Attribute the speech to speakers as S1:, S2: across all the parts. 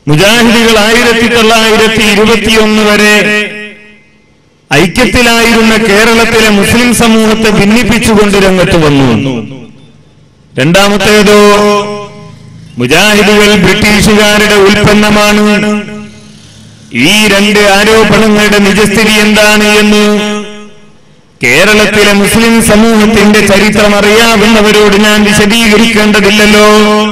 S1: മുജാഹിദികൾ ആയിരത്തി തൊള്ളായിരത്തി ഇരുപത്തിയൊന്ന് വരെ ഐക്യത്തിലായിരുന്ന കേരളത്തിലെ മുസ്ലിം സമൂഹത്തെ ഭിന്നിപ്പിച്ചുകൊണ്ട് രംഗത്ത് വന്നു രണ്ടാമത്തേതോ മുജാഹിദുകൾ ബ്രിട്ടീഷുകാരുടെ ഉൽപ്പന്നമാണ് ഈ രണ്ട് ആരോപണങ്ങളുടെ നിജസ്ഥിതി എന്താണ് എന്ന് കേരളത്തിലെ മുസ്ലിം സമൂഹത്തിന്റെ ചരിത്രം അറിയാവുന്നവരോട് ഞാൻ വിശദീകരിക്കേണ്ടതില്ലല്ലോ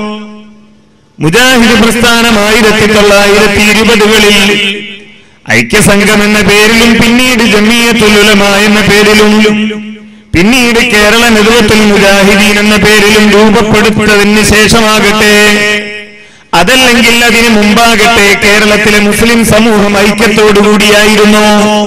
S1: മുജാഹിദ് പ്രസ്ഥാനം ആയിരത്തി തൊള്ളായിരത്തി ഇരുപതുകളിൽ ഐക്യസംഘം എന്ന പേരിലും പിന്നീട് ജമിയത്തുലുലമ എന്ന പേരിലും പിന്നീട് കേരള നേതൃത്വത്തിൽ മുജാഹിദീൻ എന്ന പേരിലും രൂപപ്പെടുത്തതിന് ശേഷമാകട്ടെ അതല്ലെങ്കിൽ അതിനു മുമ്പാകട്ടെ കേരളത്തിലെ മുസ്ലിം സമൂഹം ഐക്യത്തോടുകൂടിയായിരുന്നു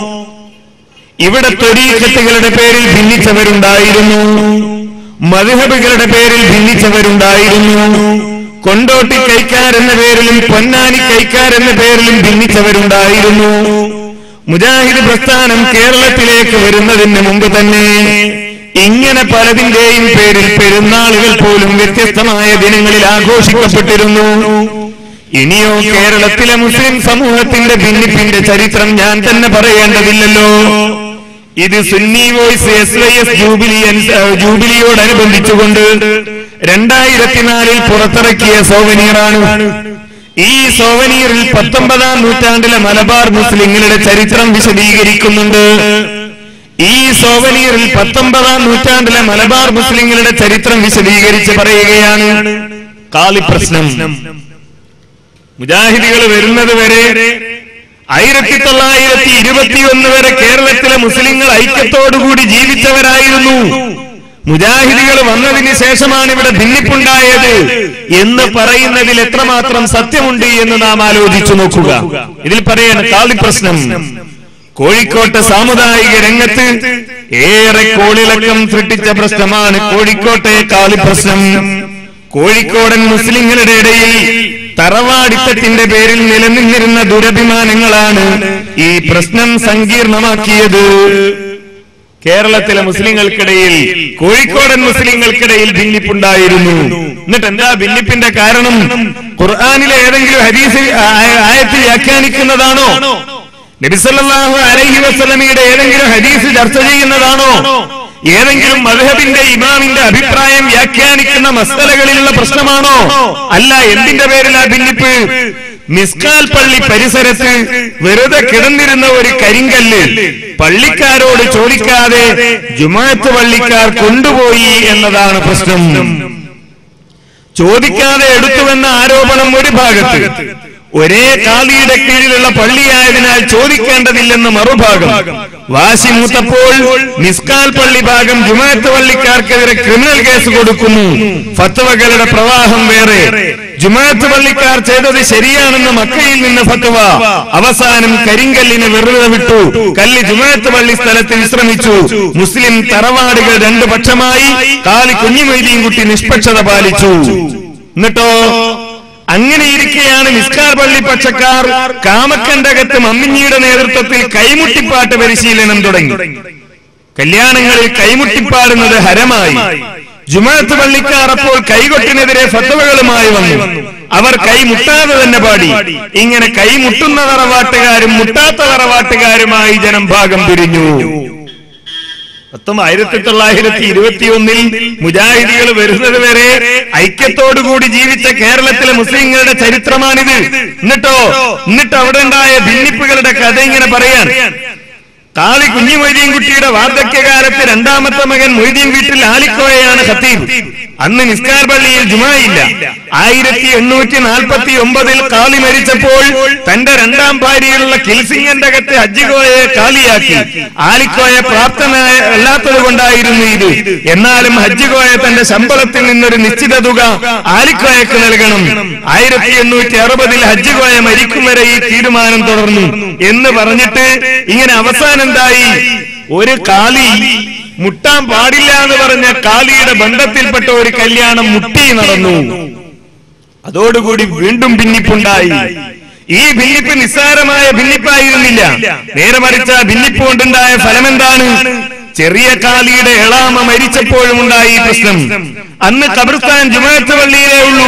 S1: ഇവിടെ ത്വരീഖത്തുകളുടെ പേരിൽ ഭിന്നിച്ചവരുണ്ടായിരുന്നു മധുഹബുകളുടെ പേരിൽ ഭിന്നിച്ചവരുണ്ടായിരുന്നു കൊണ്ടോട്ടി കൈക്കാരെന്ന പേരിലും പൊന്നാനി കൈക്കാരെന്ന പേരിലും ഭിന്നിച്ചവരുണ്ടായിരുന്നു മുജാഹിദ് പ്രസ്ഥാനം കേരളത്തിലേക്ക് വരുന്നതിന് മുമ്പ് തന്നെ ഇങ്ങനെ പലതിന്റെയും പേരിൽ പെരുന്നാളുകൾ പോലും വ്യത്യസ്തമായ ദിനങ്ങളിൽ ആഘോഷിക്കപ്പെട്ടിരുന്നു ഇനിയോ കേരളത്തിലെ മുസ്ലിം സമൂഹത്തിന്റെ ഭിന്നിപ്പിന്റെ ചരിത്രം ഞാൻ തന്നെ പറയേണ്ടതില്ലല്ലോ ഇത് Sunni voice S Y S jubilee ജൂബിലിയോടനുബന്ധിച്ചുകൊണ്ട് രണ്ടായിരത്തിനാലിൽ പുറത്തിറക്കിയ സോവനീറാണ് ഈ സോവനീറിൽ പത്തൊമ്പതാം നൂറ്റാണ്ടിലെ മലബാർ മുസ്ലിങ്ങളുടെ ചരിത്രം വിശദീകരിക്കുന്നുണ്ട് ഈ സോവനീറിൽ പത്തൊമ്പതാം നൂറ്റാണ്ടിലെ മലബാർ മുസ്ലിങ്ങളുടെ ചരിത്രം വിശദീകരിച്ച് പറയുകയാണ് കാളി പ്രശ്നം മുജാഹിദികൾ വരുന്നത് വരെ ആയിരത്തി തൊള്ളായിരത്തി ഇരുപത്തിയൊന്ന് വരെ കേരളത്തിലെ മുസ്ലിങ്ങൾ ഐക്യത്തോടുകൂടി ജീവിച്ചവരായിരുന്നു മുജാഹിദികൾ വന്നതിന് ശേഷമാണ് ഇവിടെ ഭിന്നിപ്പുണ്ടായത് എന്ന് പറയുന്നതിൽ എത്രമാത്രം സത്യമുണ്ട് എന്ന് നാം ആലോചിച്ചു നോക്കുക ഇതിൽ പറയാണ് കാളി പ്രശ്നം കോഴിക്കോട്ടെ സാമുദായിക രംഗത്ത് ഏറെ കോളിളക്കം സൃഷ്ടിച്ച പ്രശ്നമാണ് കോഴിക്കോട്ടെ കാളി പ്രശ്നം കോഴിക്കോടൻ മുസ്ലിങ്ങളുടെ ഇടയിൽ തറവാടിത്തത്തിന്റെ പേരിൽ നിലനിന്നിരുന്ന ദുരഭിമാനങ്ങളാണ് ഈ പ്രശ്നം സങ്കീർണമാക്കിയത് കേരളത്തിലെ മുസ്ലിങ്ങൾക്കിടയിൽ കോഴിക്കോടൻ മുസ്ലിങ്ങൾക്കിടയിൽ ഭിന്നിപ്പുണ്ടായിരുന്നു എന്നിട്ട് എന്താ ഭിന്നിപ്പിന്റെ കാരണം ഖുർആാനിലെ ഏതെങ്കിലും ഹദീസ് ആ- ആയത്ത് വ്യാഖ്യാനിക്കുന്നതാണോ നബിസല്ലാഹു അലൈഹി വസ്ലമിയുടെ ഏതെങ്കിലും ഹദീസ് ചർച്ച ചെയ്യുന്നതാണോ ഏതെങ്കിലും മധുഹബിന്റെ ഇമാമിന്റെ അഭിപ്രായം വ്യാഖ്യാനിക്കുന്ന മസലകളിലുള്ള പ്രശ്നമാണോ അല്ല എന്തിന്റെ പേരിലാ ഭിന്നിപ്പ് മിസ്കാൽ പള്ളി പരിസരത്ത് വെറുതെ കിടന്നിരുന്ന ഒരു കരിങ്കല്ല് പള്ളിക്കാരോട് ചോദിക്കാതെ ജുമാഅത്ത് പള്ളിക്കാർ കൊണ്ടുപോയി എന്നതാണ് പ്രശ്നം ചോദിക്കാതെ എടുത്തുവെന്ന ആരോപണം ഒരു ഭാഗത്ത് ഒരേ കാലിയുടെ കീഴിലുള്ള പള്ളിയായതിനാൽ ചോദിക്കേണ്ടതില്ലെന്ന് മറുഭാഗം വാശി മൂത്തപ്പോൾ നിസ്കാൽ പള്ളി ഭാഗം ജുമാഅത്ത് പള്ളിക്കാർക്കെതിരെ ക്രിമിനൽ കേസ് കൊടുക്കുന്നു ഫത്വകളുടെ പ്രവാഹം വേറെ ജുമാഅത്ത് പള്ളിക്കാർ ചെയ്തത് ശരിയാണെന്ന് മക്കയിൽ നിന്ന് ഫത്വ അവസാനം കരിങ്കല്ലിനെ വെറുതെ വിട്ടു കല്ല് ജുമാഅത്ത് പള്ളി സ്ഥലത്ത് വിശ്രമിച്ചു മുസ്ലിം തറവാടുകൾ രണ്ടു പക്ഷമായി കാലി കുഞ്ഞുമൊയ്തീൻ കുട്ടി നിഷ്പക്ഷത പാലിച്ചു എന്നിട്ടോ അങ്ങനെ ഇരിക്കെയാണ് നിസ്കാർ പള്ളി പക്ഷക്കാർ കാമക്കണ്ടകത്ത് മമ്മിഞ്ഞിയുടെ നേതൃത്വത്തിൽ കൈമുട്ടിപ്പാട്ട് പരിശീലനം തുടങ്ങി കല്യാണങ്ങളിൽ കൈമുട്ടിപ്പാടുന്നത് ഹരമായി ജുമാഅത്ത് പള്ളിക്കാർ അപ്പോൾ കൈകൊട്ടിനെതിരെ ഫത്തവകളുമായി വന്നു അവർ കൈമുട്ടാതെ തന്നെ പാടി ഇങ്ങനെ കൈമുട്ടുന്ന തറവാട്ടുകാരും മുട്ടാത്ത തറവാട്ടുകാരുമായി ജനം ഭാഗം പിരിഞ്ഞു മൊത്തം ആയിരത്തി തൊള്ളായിരത്തി ഇരുപത്തി ഒന്നിൽ മുജാഹിദികൾ വരുന്നത് വരെ ഐക്യത്തോടുകൂടി ജീവിച്ച കേരളത്തിലെ മുസ്ലിങ്ങളുടെ ചരിത്രമാണിത് എന്നിട്ടോ എന്നിട്ട് അവിടെ ഉണ്ടായ ഭിന്നിപ്പുകളുടെ കഥ ഇങ്ങനെ പറയാൻ കാളി കുഞ്ഞു മൊയ്തീൻ കുട്ടിയുടെ വാർദ്ധക്യകാലത്ത് രണ്ടാമത്തെ മകൻ മൊയ്തീൻ വീട്ടിൽ ആലിക്കോയാണ് ഖത്തീബ് അന്ന് നിസ്കാർ പള്ളിയിൽ ജുമായില്ല ആയിരത്തി എണ്ണൂറ്റി നാൽപ്പത്തി ഒമ്പതിൽ കാളി മരിച്ചപ്പോൾ തന്റെ രണ്ടാം ഭാര്യയിലുള്ള കിൽസിംഗന്റെ അകത്ത് ഹജ്ജിഗോയെ കാളിയാക്കി ആലിക്കോയെ പ്രാപ്തനായ അല്ലാത്തത് കൊണ്ടായിരുന്നു ഇത് എന്നാലും ഹജ്ജിഗോയെ തന്റെ ശമ്പളത്തിൽ നിന്നൊരു നിശ്ചിത തുക ആലിക്കോയക്ക് നൽകണം ആയിരത്തി എണ്ണൂറ്റി അറുപതിൽ ഹജ്ജിഗോയ മരിക്കും വരെ ഈ തീരുമാനം തുടർന്നു എന്ന് പറഞ്ഞിട്ട് ഇങ്ങനെ അവസാനം എന്തായി ഒരു കാളി മുട്ടാൻ പാടില്ല എന്ന് പറഞ്ഞ കാളിയുടെ ബന്ധത്തിൽപ്പെട്ട ഒരു കല്യാണം മുട്ടി നടന്നു അതോടുകൂടി വീണ്ടും ഭിന്നിപ്പുണ്ടായി ഈ ഭിന്നിപ്പ് നിസ്സാരമായ ഭിന്നിപ്പായിരുന്നില്ല നേരെ മറിച്ച ഭിന്നിപ്പ് കൊണ്ടുണ്ടായ ഫലമെന്താണ് ചെറിയ കാലിയുടെ എളാമ മരിച്ചപ്പോഴും ഉണ്ടായി ഈ പ്രശ്നം അന്ന് കബർസ്ഥാൻ ജുമാഅത്ത് പള്ളിയിലേ ഉള്ളൂ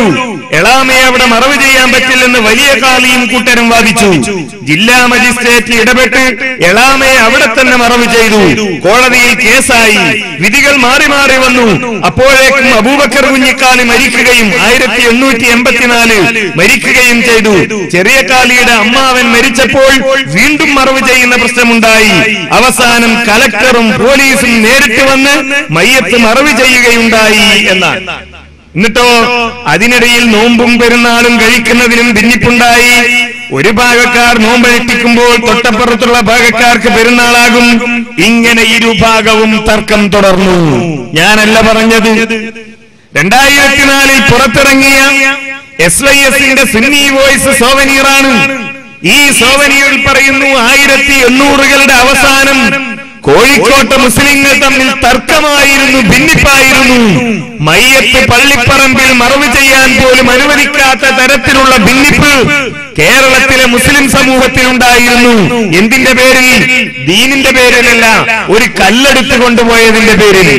S1: എളാമയെ അവിടെ മറവ് ചെയ്യാൻ പറ്റില്ലെന്ന് വലിയ കാളിയും കൂട്ടരും വാദിച്ചു ജില്ലാ മജിസ്ട്രേറ്റ് ഇടപെട്ട് എളാമയെ അവിടെ തന്നെ മറവ് ചെയ്തു കോടതിയിൽ കേസായി വിധികൾ മാറി മാറി വന്നു അപ്പോഴേക്കും അബൂബക്കർ കുഞ്ഞിക്കാലി മരിക്കുകയും ആയിരത്തി എണ്ണൂറ്റി എൺപത്തിനാല് മരിക്കുകയും ചെയ്തു ചെറിയ കാലിയുടെ അമ്മാവൻ മരിച്ചപ്പോൾ വീണ്ടും മറവ് ചെയ്യുന്ന പ്രശ്നമുണ്ടായി അവസാനം കലക്ടറും പോലീസും നേരിട്ട് വന്ന് മയ്യത്ത് മറവ് ചെയ്യുകയുണ്ടായി എന്നാണ് എന്നിട്ടോ അതിനിടയിൽ നോമ്പും പെരുന്നാളും കഴിക്കുന്നതിനും ഭിന്നിപ്പുണ്ടായി ഒരു ഭാഗക്കാർ നോമ്പഴിപ്പിക്കുമ്പോൾ തൊട്ടപ്പുറത്തുള്ള ഭാഗക്കാർക്ക് പെരുന്നാളാകും ഇങ്ങനെ ഇരുഭാഗവും തർക്കം തുടർന്നു ഞാനല്ല പറഞ്ഞത് രണ്ടായിരത്തിനാലിൽ പുറത്തിറങ്ങിയ എസ് വൈ എസിന്റെ സുന്നി വോയിസ് സോവനീറാണ് ഈ സോവനീറിൽ പറയുന്നു ആയിരത്തി എണ്ണൂറുകളുടെ അവസാനം കോഴിക്കോട്ടെ മുസ്ലിങ്ങൾ തമ്മിൽ തർക്കമായിരുന്നു ഭിന്നിപ്പായിരുന്നു മയ്യത്ത് പള്ളിപ്പറമ്പിൽ മറവ് ചെയ്യാൻ പോലും അനുവദിക്കാത്ത തരത്തിലുള്ള ഭിന്നിപ്പ് കേരളത്തിലെ മുസ്ലിം സമൂഹത്തിൽ ഉണ്ടായിരുന്നു എന്തിന്റെ പേരിൽ ദീനിന്റെ പേരിലല്ല ഒരു കല്ലെടുത്ത് കൊണ്ടുപോയതിന്റെ പേരിൽ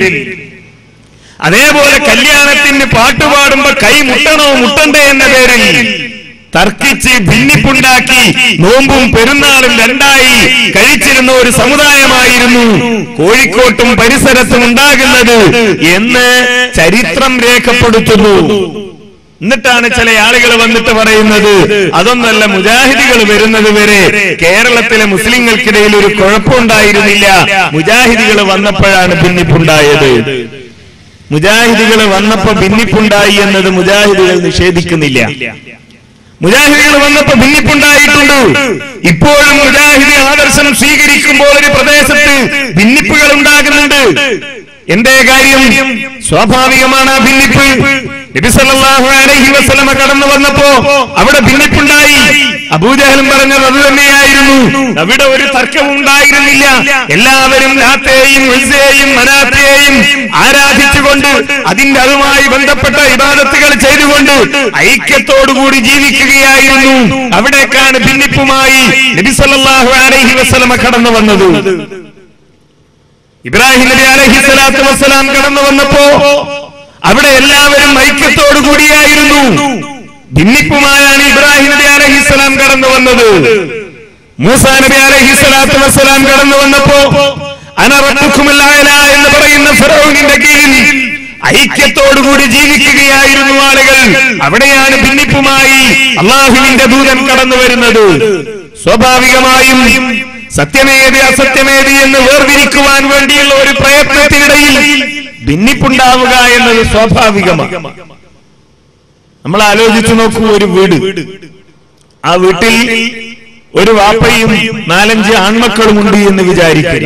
S1: അതേപോലെ കല്യാണത്തിന് പാട്ടുപാടുമ്പോ കൈ മുട്ടണോ മുട്ടണ്ടേ എന്ന പേരിൽ തർക്കിച്ച് ഭിന്നിപ്പുണ്ടാക്കി നോമ്പും പെരുന്നാളും രണ്ടായി കഴിച്ചിരുന്ന ഒരു സമുദായമായിരുന്നു കോഴിക്കോട്ടും പരിസരത്തും ഉണ്ടാകുന്നത് എന്ന് ചരിത്രം രേഖപ്പെടുത്തുന്നു എന്നിട്ടാണ് ചില ആളുകൾ വന്നിട്ട് പറയുന്നത് അതൊന്നല്ല മുജാഹിദികൾ വരുന്നത് വരെ കേരളത്തിലെ മുസ്ലിങ്ങൾക്കിടയിൽ ഒരു കുഴപ്പമുണ്ടായിരുന്നില്ല മുജാഹിദികൾ വന്നപ്പോഴാണ് ഭിന്നിപ്പുണ്ടായത് മുജാഹിദികൾ വന്നപ്പോ ഭിന്നിപ്പുണ്ടായി എന്നത് മുജാഹിദികൾ നിഷേധിക്കുന്നില്ല മുജാഹിദികൾ വന്നപ്പോ ഭിന്നിപ്പുണ്ടായിട്ടുണ്ട് ഇപ്പോഴും മുജാഹിദി ആദർശം സ്വീകരിക്കുമ്പോൾ ഒരു പ്രദേശത്ത് ഭിന്നിപ്പുകൾ ഉണ്ടാകുന്നുണ്ട് എന്തേ കാര്യം സ്വാഭാവികമാണ് ആ ഭിന്നിപ്പ് നബി സല്ലല്ലാഹു അലൈഹി വസല്ലമ കടന്നു വന്നപ്പോ അവിടെ ഭിന്നിപ്പുണ്ടായി അബൂജഹലും പറഞ്ഞത് അത് തന്നെയായിരുന്നു അവിടെ ഒരു തർക്കവും ഉണ്ടായിരുന്നില്ല എല്ലാവരും ലാത്തേയും ഉൽസയെയും മനാത്തേയും ആരാധിച്ചുകൊണ്ട് അതിന്റെ അതുമായി ബന്ധപ്പെട്ട ഇബാദത്തുകൾ ചെയ്തുകൊണ്ട് ഐക്യത്തോടുകൂടി ജീവിക്കുകയായിരുന്നു അവിടേക്കാണ് ഭിന്നിപ്പുമായി നബി സല്ലല്ലാഹു അലൈഹി വസല്ലമ കടന്നു വന്നത് ഇബ്രാഹിം നബി അലൈഹി സ്വലാത്തു വസ്സലാം കടന്നു വന്നപ്പോ അവിടെ എല്ലാവരും ഐക്യത്തോടു കൂടിയായിരുന്നു ഭിന്നിപ്പുമായാണ് ഇബ്രാഹിം നബി അലൈഹി സ്വലാം കടന്നു വന്നത് മൂസ നബി അലൈഹി സ്വലാത്തു വസ്സലാം കടന്നു വന്നപ്പോ അനറക്കുമില്ല എന്ന് പറയുന്ന ഫിറൌനിന്റെ കീഴിൽ ഐക്യത്തോടുകൂടി ജീവിക്കുകയായിരുന്നു ആളുകൾ അവിടെയാണ് ഭിന്നിപ്പുമായി അള്ളാഹുവിന്റെ ദൂതൻ കടന്നു വരുന്നത് സ്വാഭാവികമായും സത്യമേത് അസത്യമേത് എന്ന് വേർതിരിക്കുവാൻ വേണ്ടിയുള്ള ഒരു പ്രയത്നത്തിനിടയിൽ ഭിന്നിപ്പുണ്ടാവുക എന്നത് സ്വാഭാവികമാണ് നമ്മൾ ആലോചിച്ചു നോക്കൂ ഒരു വീട് ആ വീട്ടിൽ ഒരു വാപ്പയും നാലഞ്ച് ആൺമക്കളും ഉണ്ട് എന്ന് വിചാരിക്കുക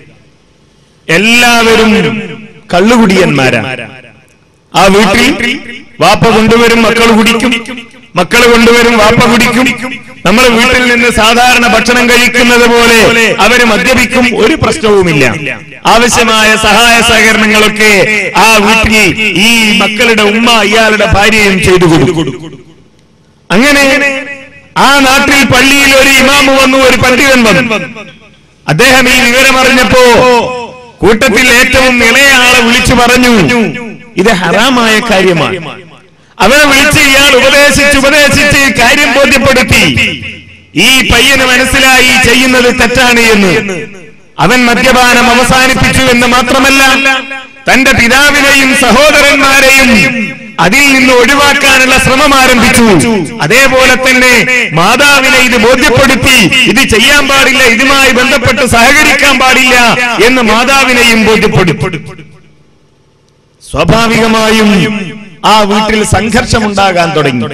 S1: എല്ലാവരും കള്ളുകുടിയന്മാരാണ് ആ വീട്ടിൽ വാപ്പ കൊണ്ടുവരും മക്കൾ കുടിക്കും മക്കൾ കൊണ്ടുവരും വാപ്പ കുടിക്കും നമ്മൾ വീട്ടിൽ നിന്ന് സാധാരണ ഭക്ഷണം കഴിക്കുന്നത് പോലെ അവര് മദ്യപിക്കും ഒരു പ്രശ്നവുമില്ല ആവശ്യമായ സഹായ സഹകരണങ്ങളൊക്കെ ആ വീട്ടിൽ ഈ മക്കളുടെ ഉമ്മ ഇയാളുടെ ഭാര്യയും ചെയ്തു കൊടുക്കും അങ്ങനെ ആ നാട്ടിൽ പള്ളിയിൽ ഒരു ഇമാമ് വന്നു ഒരു പണ്ഡിതൻ വന്നു അദ്ദേഹം ഈ വിവരം അറിഞ്ഞപ്പോ കൂട്ടത്തിൽ ഏറ്റവും ഇളയ ആളെ വിളിച്ചു പറഞ്ഞു ഇത് ഹറാമായ കാര്യമാണ് അവനെ വിളിച്ച് ഇയാൾ ഉപദേശിച്ച് ഉപദേശിച്ച് കാര്യം ബോധ്യപ്പെടുത്തി ഈ പയ്യന് മനസ്സിലായി ചെയ്യുന്നത് തെറ്റാണ് എന്ന് അവൻ മദ്യപാനം അവസാനിപ്പിച്ചു എന്ന് മാത്രമല്ല തന്റെ പിതാവിനെയും സഹോദരന്മാരെയും അതിൽ നിന്ന് ഒഴിവാക്കാനുള്ള ശ്രമം ആരംഭിച്ചു അതേപോലെ തന്നെ മാതാവിനെ ഇത് ബോധ്യപ്പെടുത്തി ഇത് ചെയ്യാൻ പാടില്ല ഇതുമായി ബന്ധപ്പെട്ട് സഹകരിക്കാൻ പാടില്ല എന്ന് മാതാവിനെയും ബോധ്യപ്പെടുത്തി സ്വാഭാവികമായും ആ വീട്ടിൽ സംഘർഷമുണ്ടാകാൻ തുടങ്ങി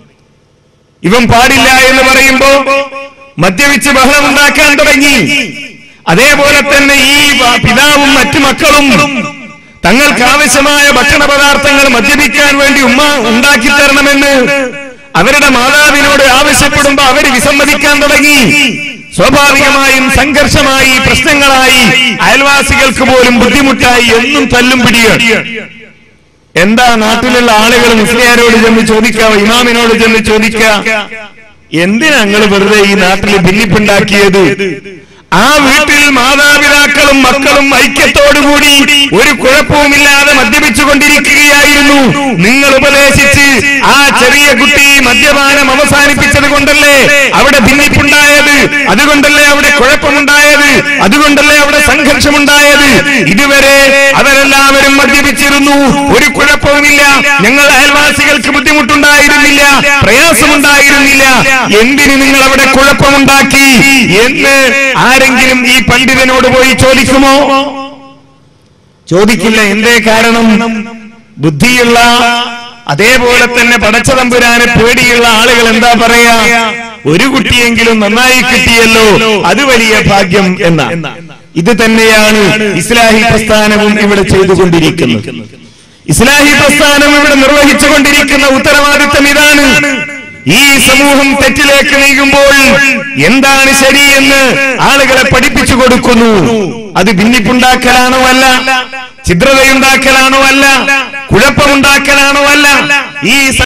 S1: ഇവൻ പാടില്ല എന്ന് പറയുമ്പോ മദ്യപിച്ച് ബഹളമുണ്ടാക്കാൻ തുടങ്ങി അതേപോലെ തന്നെ ഈ വ- പിതാവും മറ്റു മക്കളും തങ്ങൾക്ക് ആവശ്യമായ ഭക്ഷണ പദാർത്ഥങ്ങൾ മദ്യപിക്കാൻ വേണ്ടി ഉമ്മ ഉണ്ടാക്കി തരണമെന്ന് അവരുടെ മാതാവിനോട് ആവശ്യപ്പെടുമ്പോ അവര് വിസമ്മതിക്കാൻ തുടങ്ങി സ്വാഭാവികമായും സംഘർഷമായി പ്രശ്നങ്ങളായി അയൽവാസികൾക്ക് പോലും ബുദ്ധിമുട്ടായി എന്നും തല്ലും പിടിയാണ് എന്താ നാട്ടിലുള്ള ആളുകൾ മുസ്ലിയാരോട് ചെന്ന് ചോദിക്കുക ഇമാമിനോട് ചെന്ന് ചോദിക്കുക എന്തിനാ നിങ്ങൾ വെറുതെ ഈ നാട്ടിൽ ഭിന്നിപ്പുണ്ടാക്കിയത് ആ വീട്ടിൽ മാതാപിതാക്കളും മക്കളും ഐക്യത്തോടുകൂടി ഒരു കുഴപ്പവുമില്ലാതെ മദ്യപിച്ചു കൊണ്ടിരിക്കുകയായിരുന്നു നിങ്ങൾ ഉപദേശിച്ച് ആ ചെറിയ കുട്ടി മദ്യപാനം അവസാനിപ്പിച്ചത് കൊണ്ടല്ലേ അവിടെ ഭിന്നിപ്പുണ്ടായത് അതുകൊണ്ടല്ലേ അവിടെ കുഴപ്പമുണ്ടായത് അതുകൊണ്ടല്ലേ അവിടെ സംഘർഷമുണ്ടായത് ഇതുവരെ അവരെല്ലാവരും മദ്യപിച്ചിരുന്നു ഒരു കുഴപ്പവുമില്ല ഞങ്ങൾ അയൽവാസികൾക്ക് ബുദ്ധിമുട്ടുണ്ടായിരുന്നില്ല പ്രയാസമുണ്ടായിരുന്നില്ല എന്തിന് നിങ്ങൾ അവിടെ കുഴപ്പമുണ്ടാക്കി എന്ന് ആരെങ്കിലും ഈ പണ്ഡിതനോട് പോയി ചോദിക്കുമോ ചോദിക്കില്ല എന്തേ കാരണം ബുദ്ധിയുള്ള അതേപോലെ തന്നെ പടച്ചതമ്പുരാനെ പേടിയുള്ള ആളുകൾ എന്താ പറയാ ഒരു കുട്ടിയെങ്കിലും നന്നായി കിട്ടിയല്ലോ അത് വലിയ ഭാഗ്യം എന്ന ഇത് തന്നെയാണ് ഇസ്ലാഹി പ്രസ്ഥാനവും ഇവിടെ ചെയ്തുകൊണ്ടിരിക്കുന്നത് ഇസ്ലാഹി പ്രസ്ഥാനം ഇവിടെ നിർവഹിച്ചുകൊണ്ടിരിക്കുന്ന ഉത്തരവാദിത്തം ഇതാണ് ഈ സമൂഹം തെറ്റിലേക്ക് നീങ്ങുമ്പോൾ എന്താണ് ശരിയെന്ന് ആളുകളെ പഠിപ്പിച്ചു കൊടുക്കുന്നു അത് ഭിന്നിപ്പുണ്ടാക്കലാണോ അല്ല ഛിദ്രതയുണ്ടാക്കലാണോ അല്ല കുഴപ്പമുണ്ടാക്കലാണോ അല്ല ഈ